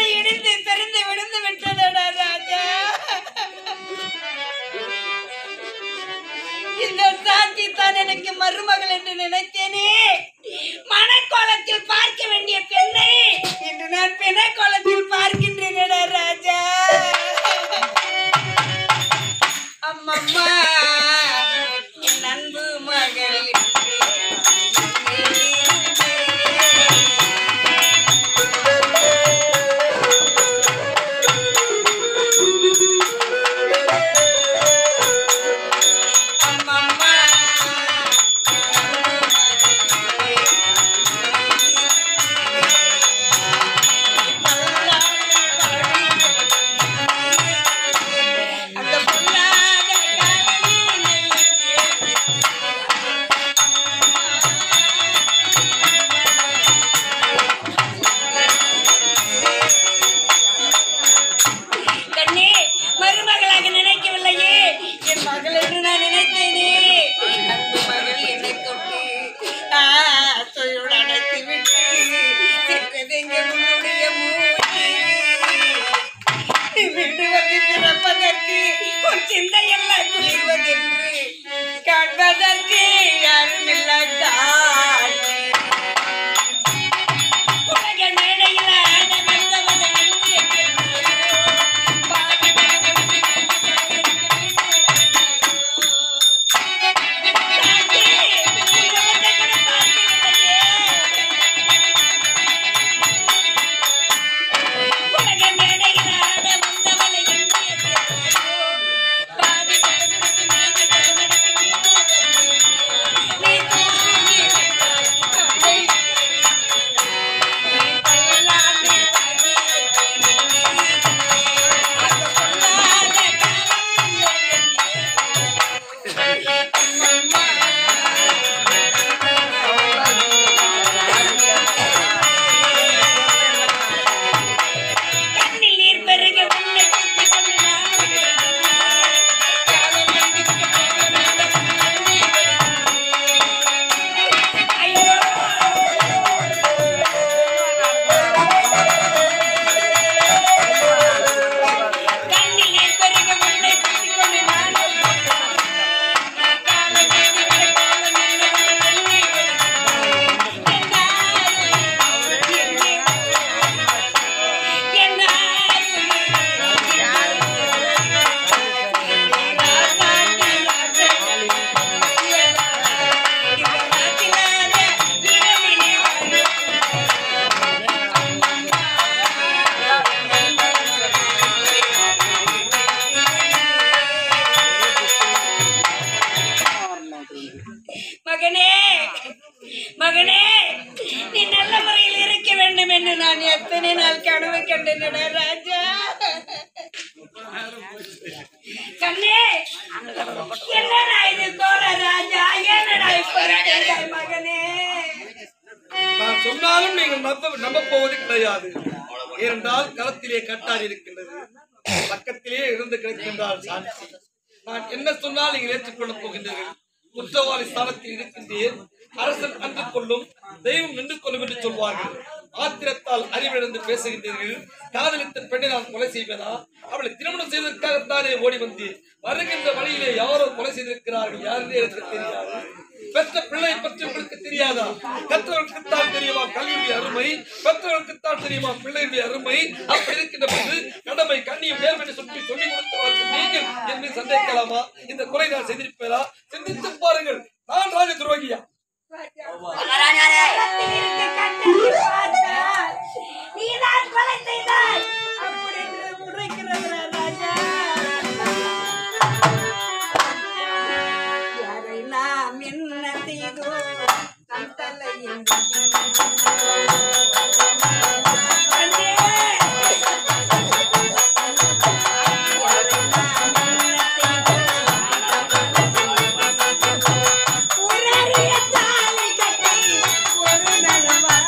இடிந்து தெரிந்து விழுந்து விட்டதடா ராஜா இந்த சாந்தி தான் எனக்கு மருமகள் என்று நினைத்தேனே மனக்கோலத்தில் பார்க்க வேண்டிய பெண்ணை இன்று நான் பிணக்கோலத்தில் பார்க்கின்றேனடா ராஜா அம்மம்மா என் அன்பு மகள் அம்மம்மா அந்த பொல்லாத கண்ணே மருமகளாக நினைக்கவில்லையே என் மகள் என்று நான் நினைத்தேனே அன்பு மகள் என்னை கொண்டு தொழில் அடைத்து விட்டு சென்றதெங்க உன்னுடைய மூச்சு வீடு வந்து பிறப்பதற்கு உன் சிந்தையெல்லாம் குளிர்வதென்று காண்பதற்கு யாரும் இல்லை காட்சி உலக மேடையில் ஆட வந்தவன் அன்பு பாடி உலக மேடையில் ஆட வந்தவனை என்று பாதி கடவுளுக்கு நீங்க நீ தூங்கி விட்டாய் கண்ணில் நீர் பெருக உன்னை குத்திக் கொண்டு நானும் காலம் எங்கிட்டு போக வேண்டும் ஐயோ கண்ணில் நீர் பெருக உன்னை குத்திக் கொண்டு நானும் காலம் எங்கிட்டு காலம் எண்ணி மகனே மகனே நீ நல்ல முறையில் இருக்க வேண்டும் என்று நான் எத்தனை நாள் கனவு கண்டேனடா ராஜா கண்ணே என்னடா இது தோழ ராஜா என்னடா இப்படி செய்தாய் மகனே நான் சொன்னாலும் நீங்கள் நம்ப நம்ப போவது கிடையாது ஏனென்றால் களத்திலே கட்டார் இருக்கின்றது பக்கத்திலே இருந்து கிடக்கின்றால் சாட்சி நான் என்ன சொன்னால் நீங்கள் ஏற்றுக்கொள்ளப் போகின்றீர்கள் குற்றவாளி ஸ்தானத்தில் இருக்கின்றேன் அரசன் அன்று கொள்ளும் தெய்வம் நின்று கொள்ளும் என்று சொல்வார்கள் ஆத்திரத்தால் அறிவிழந்து பேசுகின்றீர்கள் காதலித்த பெண்ணை நான் கொலை செய்வேனா அவளை திருமணம் செய்வதற்காகத்தானே ஓடி வந்தேன் வருகின்ற வழியிலே யாரோ கொலை செய்திருக்கிறார்கள் யாருன்னு எனக்கு தெரியாது பெற்ற பிள்ளை பற்றி உங்களுக்கு தெரியாதா கற்றவர்களுக்குத்தான் தெரியுமா கல்வியுடைய அருமை பெற்றவர்களுக்குத்தான் தெரியுமா பிள்ளையுடைய அருமை அப்படி இருக்கின்ற போது கடமை கண்ணியும் நேர்மையை சுற்றி சொல்லிக் கொடுத்தவர்கள் நீங்கள் என்று சந்தேகிக்கலாமா இந்த கொலை நான் செய்திருப்பேனா சிந்தித்து பாருங்கள் நான் ராஜ துரோகியா களத்தில் இருக்க கண்ணனை பார்த்தால் நீதான் கொலை செய்தாய் அப்படி என்று உரைக்கிறவரா ராஜா யாரை நாம் என்ன செய்தோ நம் தலையின் அண்ணே! யாரை நாம் என்ன செய்தோ ஒரு அரிய தாலி கட்டி ஒரு நலவாழ்வு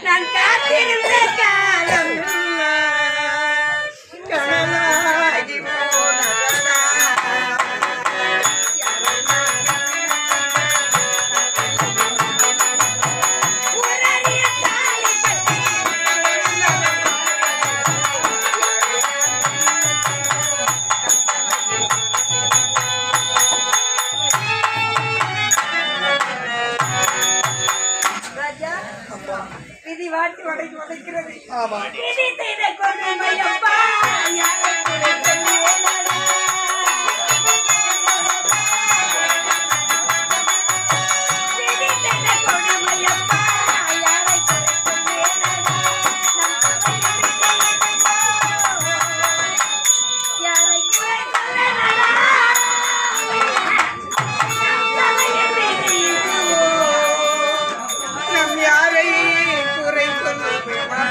நான் காத்திருந்த காலம் கடலாகி போனதடா. உரறிய தாலி ராஜா விதி வாட்டி உடைக்கு உடைக்கிறது ஆமா விதி செய்த கொடுமையப்பா யாரை குறைத்தேனடா? விதி செய்த கொடுமையப்பா யாரை குறைத்தேனடா? நம் தலையை யாரை குறைத்தேனடா? நம் தலையை விதியுமோ? நம் யாரை குறை சொல்லுவேடா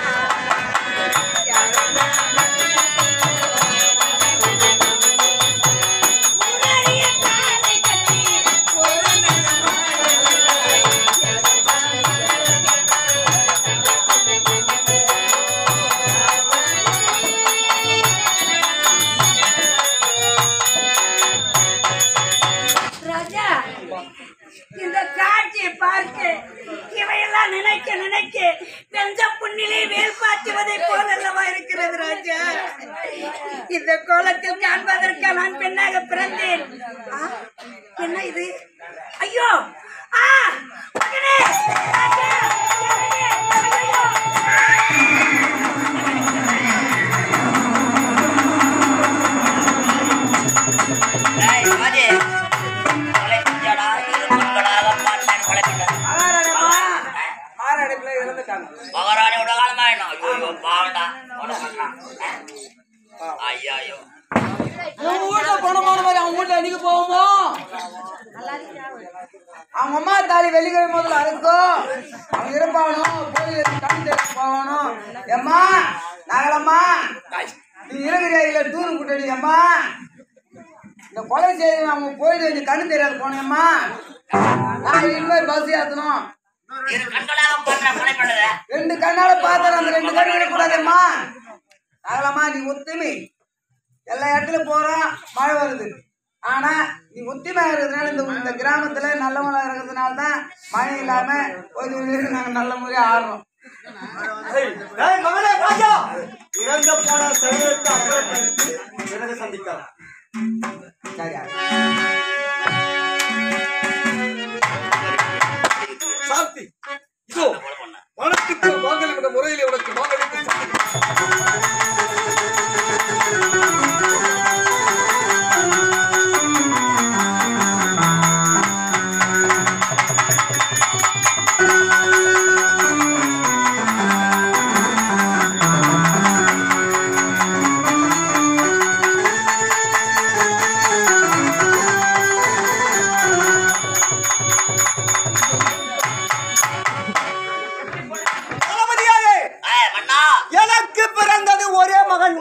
முரறிய காலை கட்டி ஒரு ராஜா இந்த காட்சியை பார்க்க இவையெல்லாம் நினைக்க நினைக்க வெஞ்ச புண்ணிலே வேல் பாய்ச்சுவதை போல அல்லவா இருக்கிறது ராஜா இந்த கோலத்தில் காண்பதற்கு நான் பெண்ணாக பிறந்தேன் ஆ, என்ன இது ஐயோ ஆ மகனே ராஜா, மகனே, ஐயையோ, ஏய், வாதி. கொலை செஞ்சடா, இரு பெண்களாக பார்த்தேன் கொலை பண்ணது. மகாராணியோட காலமாயிடும். ஐயோ, பாவம்டா. கொலை பண்றான். ஐயையோ. உங்க வீட்டுல பணமான மாதிரி அவங்க வீட்டுல அன்னைக்கு போவோமோ அவங்க அம்மா தாலி வெள்ளிக்கிழமை முதல்ல அறுக்கும் அவங்க இருப்பாகணும் கோயில் கண் தெரிஞ்சு போகணும் எம்மா நாங்களம்மா நீ இருக்கிற இல்ல தூணு கூட்டடி அம்மா இந்த கொலை செய்து அவங்க போயிட்டு வந்து கண்ணு தெரியாது போனேம்மா நான் இனிமேல் பஸ் ஏத்தணும் இரு கண்களாக பார்த்தேன் கொலை பண்ணது. ரெண்டு கண்ணால பார்த்தா அந்த ரெண்டு கண்ணு விடக்கூடாதேம்மா நாங்களம்மா நீ ஒத்துமை எல்லா இடத்துலயும் போறோம் மழை வருது ஆனா நீ ஒத்துமையா இருக்கிறதுனால இந்த இந்த கிராமத்துல நல்லவங்களா இருக்கிறதுனால தான் மழை இல்லாம ஒரு வீடு நாங்க நல்ல முறையா ஆடுறோம் மகளே ராஜா இறந்த போன சைவத்தை அகலப்படுத்தி பிறகு சந்திக்கலாம் சரியா சாந்தி இதோ மனத்துக்கு வாங்கல் என்ற முறையிலே உனக்கு வாங்கலிட்டு தளபதியாரே ஏய், மன்னா. எனக்கு பிறந்தது ஒரே மகன்